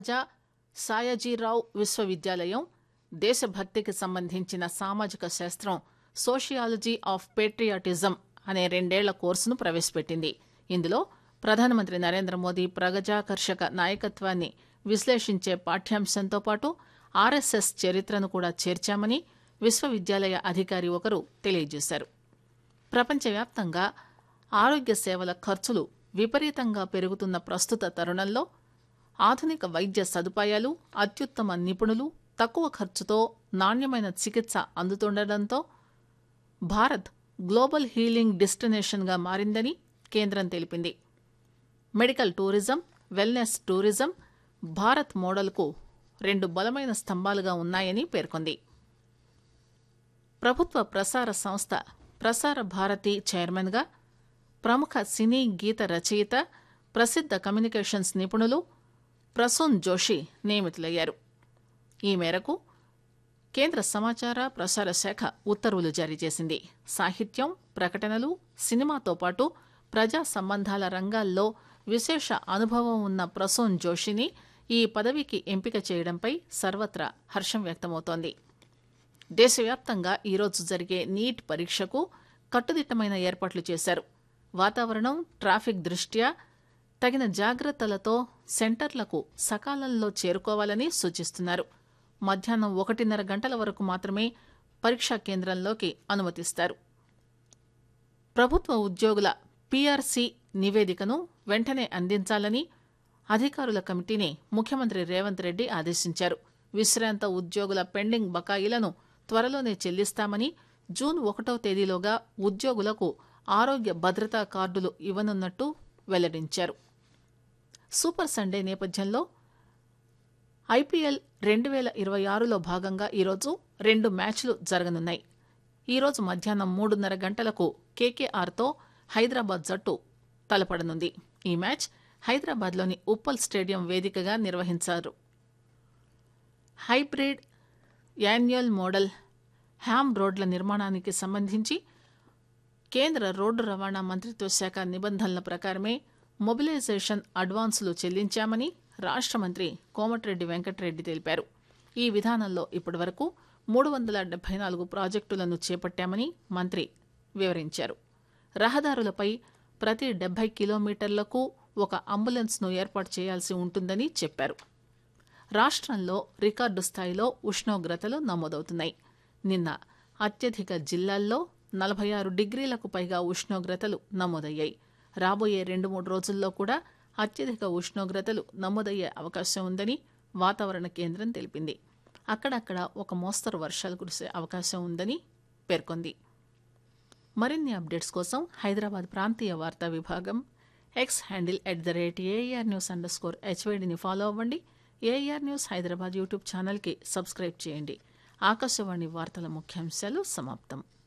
జా సాయాజీరావు విశ్వవిద్యాలయం దేశభక్తికి సంబంధించిన సామాజిక శాస్త్రం సోషియాలజీ ఆఫ్ పేట్రియాటిజం అనే రెండేళ్ల కోర్సును ప్రవేశపెట్టింది ఇందులో ప్రధానమంత్రి నరేంద్ర మోదీ ప్రగజాకర్షక నాయకత్వాన్ని విశ్లేషించే పాఠ్యాంశంతో పాటు ఆర్ఎస్ఎస్ చరిత్రను కూడా చేర్చామని విశ్వవిద్యాలయ అధికారి ఒకరు తెలియజేశారు ప్రపంచవ్యాప్తంగా ఆరోగ్య సేవల ఖర్చులు విపరీతంగా పెరుగుతున్న ప్రస్తుత తరుణంలో ఆధునిక వైద్య సదుపాయాలు అత్యుత్తమ నిపుణులు తక్కువ ఖర్చుతో నాణ్యమైన చికిత్స అందుతుండటంతో భారత్ గ్లోబల్ హీలింగ్ డెస్టినేషన్గా మారిందని కేంద్రం తెలిపింది medical tourism wellness tourism Bharat మోడల్కు రెండు బలమైన స్తంభాలుగా ఉన్నాయని పేర్కొంది ప్రభుత్వ ప్రసార సంస్థ ప్రసార భారతి చైర్మన్గా ప్రముఖ సినీ గీత రచయిత ప్రసిద్ధ కమ్యూనికేషన్స్ నిపుణులు ప్రసూన్ జోషి నియమితులయ్యారు ఈ మేరకు కేంద్ర సమాచార ప్రసార శాఖ ఉత్తర్వులు జారీ చేసింది సాహిత్యం ప్రకటనలు సినిమాతో పాటు ప్రజా సంబంధాల రంగాల్లో విశేష అనుభవం ఉన్న ప్రసూన్ జోషిని ఈ పదవికి ఎంపిక చేయడంపై సర్వత్రా హర్షం వ్యక్తమవుతోంది దేశవ్యాప్తంగా ఈరోజు జరిగే నీట్ పరీక్షకు కట్టుదిట్టమైన ఏర్పాట్లు చేశారు వాతావరణం ట్రాఫిక్ దృష్ట్యా తగిన జాగ్రత్తలతో సెంటర్లకు సకాలంలో చేరుకోవాలని సూచిస్తున్నారు మధ్యాహ్నం ఒకటిన్నర గంటల వరకు మాత్రమే పరీక్షా కేంద్రంలోకి అనుమతిస్తారు ప్రభుత్వ ఉద్యోగుల పీఆర్సీ నివేదికను వెంటనే అందించాలని అధికారుల కమిటీని ముఖ్యమంత్రి రేవంత్ రెడ్డి ఆదేశించారు విశ్రాంత ఉద్యోగుల పెండింగ్ బకాయిలను త్వరలోనే చెల్లిస్తామని జూన్ ఒకటో తేదీలోగా ఉద్యోగులకు ఆరోగ్య భద్రతా కార్డులు ఇవ్వనున్నట్టు వెల్లడించారు సూపర్ సండే నేపథ్యంలో ఐపీఎల్ రెండు వేల ఇరవై ఆరులో భాగంగా ఈరోజు రెండు మ్యాచ్లు జరగనున్నాయి ఈరోజు మధ్యాహ్నం మూడున్నర గంటలకు కేకేఆర్తో హైదరాబాద్ జట్టు తలపడనుంది ఈ మ్యాచ్ హైదరాబాద్లోని ఉప్పల్ స్టేడియం వేదికగా నిర్వహించారు హైబ్రిడ్ యాన్యువల్ మోడల్ హ్యామ్ రోడ్ల నిర్మాణానికి సంబంధించి కేంద్ర రోడ్డు రవాణా మంత్రిత్వ శాఖ నిబంధనల ప్రకారమే మొబిలైజేషన్ అడ్వాన్సులు చెల్లించామని రాష్ట్ర మంత్రి కోమటిరెడ్డి వెంకటరెడ్డి తెలిపారు ఈ విధానంలో ఇప్పటివరకు మూడు వందల డెబ్బై నాలుగు ప్రాజెక్టులను చేపట్టామని మంత్రి వివరించారు రహదారులపై ప్రతి డెబ్బై కిలోమీటర్లకు ఒక అంబులెన్స్ను ఏర్పాటు చేయాల్సి ఉంటుందని చెప్పారు రాష్ట్రంలో రికార్డు స్థాయిలో ఉష్ణోగ్రతలు నమోదవుతున్నాయి నిన్న అత్యధిక జిల్లాల్లో నలభై ఆరు డిగ్రీలకు పైగా ఉష్ణోగ్రతలు నమోదయ్యాయి రాబోయే రెండు మూడు రోజుల్లో కూడా అత్యధిక ఉష్ణోగ్రతలు నమోదయ్యే అవకాశం ఉందని వాతావరణ కేంద్రం తెలిపింది అక్కడక్కడ ఒక మోస్తరు వర్షాలు కురిసే అవకాశం ఉందని పేర్కొంది మరిన్ని అప్డేట్స్ కోసం హైదరాబాద్ ప్రాంతీయ వార్తా విభాగం X handle at the rate AR news underscore హెచ్వైడిని ఫాలో అవ్వండి ఏఆర్ న్యూస్ హైదరాబాద్ యూట్యూబ్ ఛానల్కి సబ్స్క్రైబ్ చేయండి ఆకాశవాణి వార్తల ముఖ్యాంశాలు సమాప్తం